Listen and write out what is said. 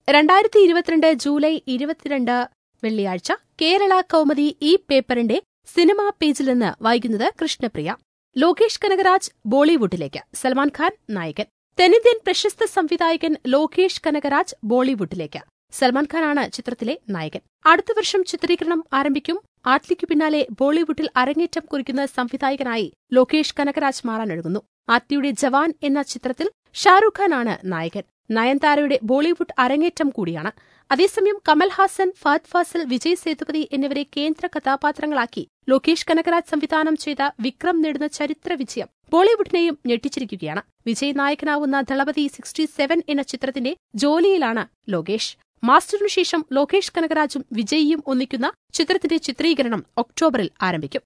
രണ്ടായിരത്തി ഇരുപത്തിരണ്ട് ജൂലൈ ഇരുപത്തിരണ്ട് വെള്ളിയാഴ്ച കേരള കൗമുദി ഈ പേപ്പറിന്റെ സിനിമാ പേജിൽ നിന്ന് വായിക്കുന്നത് കൃഷ്ണപ്രിയ ലോകേഷ് കനകരാജ് ബോളിവുഡിലേക്ക് സൽമാൻ ഖാൻ നായകൻ തെന്നിന്ത്യൻ പ്രശസ്ത സംവിധായകൻ ലോകേഷ് കനകരാജ് ബോളിവുഡിലേക്ക് സൽമാൻ ഖാനാണ് ചിത്രത്തിലെ നായകൻ അടുത്ത വർഷം ചിത്രീകരണം ആരംഭിക്കും ആറ്റ്ലിക്കു പിന്നാലെ ബോളിവുഡിൽ അരങ്ങേറ്റം കുറിക്കുന്ന സംവിധായകനായി ലോകേഷ് കനകരാജ് മാറാനൊരുങ്ങുന്നു ആറ്റ്ലിയുടെ ജവാൻ എന്ന ചിത്രത്തിൽ ഷാറൂഖ് ഖാനാണ് നായകൻ നയൻതാരയുടെ ബോളിവുഡ് അരങ്ങേറ്റം കൂടിയാണ് അതേസമയം കമൽഹാസൻ ഫഹദ് ഫാസിൽ വിജയ് സേതുപതി എന്നിവരെ കേന്ദ്ര കഥാപാത്രങ്ങളാക്കി ലോകേഷ് കനകരാജ് സംവിധാനം ചെയ്ത വിക്രം നേടുന്ന ചരിത്ര വിജയം ബോളിവുഡിനെയും ഞെട്ടിച്ചിരിക്കുകയാണ് വിജയ് നായകനാവുന്ന ദളപതി സിക്സ്റ്റി സെവൻ എന്ന ചിത്രത്തിന്റെ ജോലിയിലാണ് ലോകേഷ് മാസ്റ്ററിനു ശേഷം ലോകേഷ് കനകരാജും വിജയിയും ഒന്നിക്കുന്ന ചിത്രത്തിന്റെ ചിത്രീകരണം ഒക്ടോബറിൽ ആരംഭിക്കും